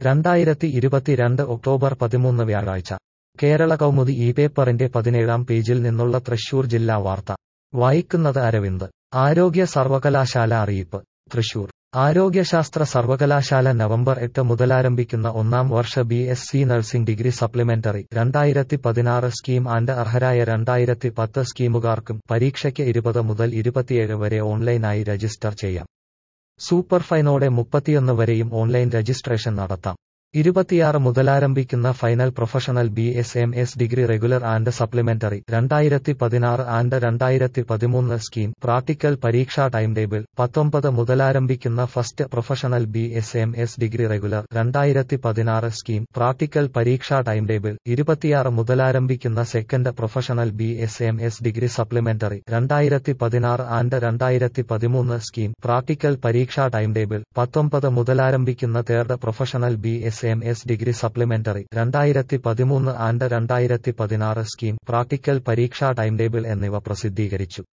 രണ്ടായിരത്തി ഇരുപത്തിരണ്ട് ഒക്ടോബർ പതിമൂന്ന് വ്യാഴാഴ്ച കേരള കൗമുദി ഈ പേപ്പറിന്റെ പതിനേഴാം പേജിൽ നിന്നുള്ള തൃശൂർ ജില്ലാ വാർത്ത വായിക്കുന്നത് അരവിന്ദ് ആരോഗ്യ സർവകലാശാല അറിയിപ്പ് തൃശൂർ ആരോഗ്യശാസ്ത്ര സർവകലാശാല നവംബർ എട്ട് മുതലാരംഭിക്കുന്ന ഒന്നാം വർഷ B S C nursing degree supplementary രണ്ടായിരത്തി പതിനാറ് സ്കീം ആൻഡ് അർഹരായ രണ്ടായിരത്തി പത്ത് സ്കീമുകാർക്കും പരീക്ഷയ്ക്ക് ഇരുപത് മുതൽ ഇരുപത്തിയേഴ് വരെ ഓൺലൈനായി രജിസ്റ്റർ ചെയ്യാം സൂപ്പർഫൈനോടെ മുപ്പത്തിയൊന്ന് വരെയും ഓൺലൈൻ രജിസ്ട്രേഷൻ നടത്താം ഇരുപത്തിയാറ് മുതലാരംഭിക്കുന്ന final professional B S M S degree regular and supplementary രണ്ടായിരത്തി പതിനാറ് ആൻഡ് രണ്ടായിരത്തി പതിമൂന്ന് സ്കീം പ്രാക്ടിക്കൽ പരീക്ഷാ ടൈം ടേബിൾ പത്തൊമ്പത് മുതലാരംഭിക്കുന്ന first professional B S M S degree regular രണ്ടായിരത്തി പതിനാറ് സ്കീം പ്രാക്ടിക്കൽ പരീക്ഷാ ടൈം ടേബിൾ ഇരുപത്തിയാറ് മുതലാരംഭിക്കുന്ന second professional B S M S degree supplementary രണ്ടായിരത്തി പതിനാറ് ആൻഡ് രണ്ടായിരത്തി പതിമൂന്ന് സ്കീം പ്രാക്ടിക്കൽ പരീക്ഷാ ടൈം ടേബിൾ പത്തൊമ്പത് മുതലാരംഭിക്കുന്ന third professional B S M S degree supplementary രണ്ടായിരത്തി പതിമൂന്ന് ആൻഡ് രണ്ടായിരത്തി പതിനാറ് സ്കീം പ്രാക്ടിക്കൽ പരീക്ഷാ ടൈം ടേബിൾ എന്നിവ പ്രസിദ്ധീകരിച്ചു